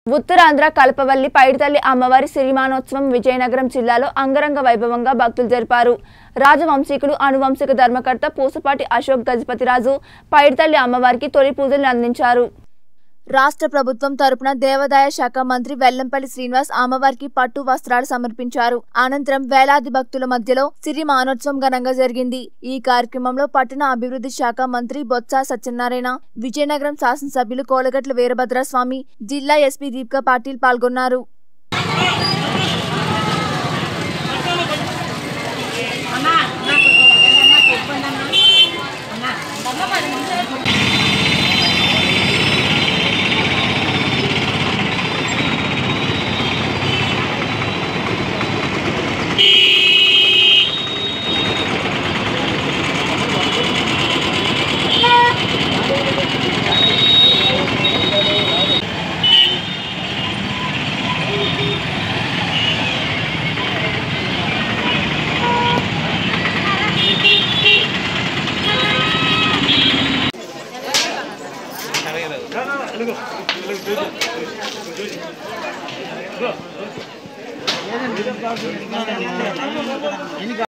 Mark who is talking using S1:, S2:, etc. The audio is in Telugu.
S1: ఉత్తరాంధ్ర కల్పవల్లి పైడితల్లి అమ్మవారి సిరిమానోత్సవం విజయనగరం జిల్లాలో అంగరంగ వైభవంగా భక్తులు జరిపారు రాజవంశీకులు అనువంశిక ధర్మకర్త పూసపాటి అశోక్ గజపతిరాజు పైడితల్లి అమ్మవారికి తొలి పూజలు అందించారు రాష్ట్ర ప్రభుత్వం తరపున దేవాదాయ శాఖ మంత్రి వెల్లంపల్లి శ్రీనివాస్ అమ్మవారికి పట్టు వస్త్రాలు సమర్పించారు అనంతరం వేలాది భక్తుల మధ్యలో సిరి మానోత్సవం ఘనంగా జరిగింది ఈ కార్యక్రమంలో పట్టణ అభివృద్ధి శాఖ మంత్రి బొత్స సత్యనారాయణ విజయనగరం శాసనసభ్యులు కోలగట్ల వీరభద్రస్వామి జిల్లా ఎస్పీ దీపికా పాటిల్ పాల్గొన్నారు